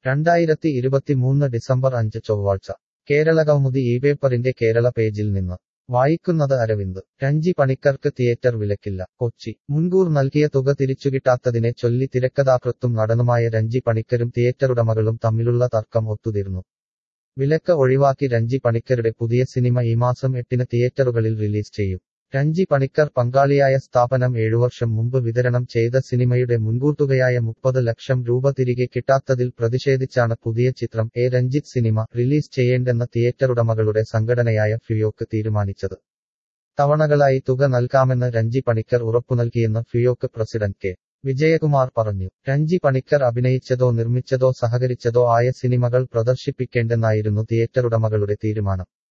രണ്ടായിരത്തി ഇരുപത്തിമൂന്ന് ഡിസംബർ അഞ്ച് ചൊവ്വാഴ്ച കേരള കൗമുദി ഈ പേപ്പറിന്റെ കേരള പേജിൽ നിന്ന് വായിക്കുന്നത് അരവിന്ദ് രഞ്ജി പണിക്കർക്ക് തിയേറ്റർ വിലക്കില്ല കൊച്ചി മുൻകൂർ നൽകിയ തുക തിരിച്ചുകിട്ടാത്തതിനെ ചൊല്ലി തിരക്കഥാകൃത്തും നടനുമായ രഞ്ജി പണിക്കരും തിയേറ്ററുടമകളും തമ്മിലുള്ള തർക്കം ഒത്തുതീർന്നു വിലക്ക് ഒഴിവാക്കി രഞ്ജി പണിക്കരുടെ പുതിയ സിനിമ ഈ മാസം എട്ടിന് തിയേറ്ററുകളിൽ റിലീസ് ചെയ്യും രഞ്ജി പണിക്കർ പങ്കാളിയായ സ്ഥാപനം ഏഴുവർഷം മുമ്പ് വിതരണം ചെയ്ത സിനിമയുടെ മുൻകൂർതുകയായ മുപ്പത് ലക്ഷം രൂപ തിരികെ കിട്ടാത്തതിൽ പ്രതിഷേധിച്ചാണ് പുതിയ ചിത്രം എ രഞ്ജിത്ത് സിനിമ റിലീസ് ചെയ്യേണ്ടെന്ന തിയേറ്ററുടമകളുടെ സംഘടനയായ ഫിയോക്ക് തീരുമാനിച്ചത് തവണകളായി തുക നൽകാമെന്ന് രഞ്ജി പണിക്കർ ഉറപ്പുനൽകിയെന്ന് ഫിയോക്ക് പ്രസിഡന്റ് കെ വിജയകുമാർ പറഞ്ഞു രഞ്ജി പണിക്കർ അഭിനയിച്ചതോ നിർമ്മിച്ചതോ സഹകരിച്ചതോ ആയ സിനിമകൾ പ്രദർശിപ്പിക്കേണ്ടെന്നായിരുന്നു തിയേറ്ററുടമകളുടെ തീരുമാനം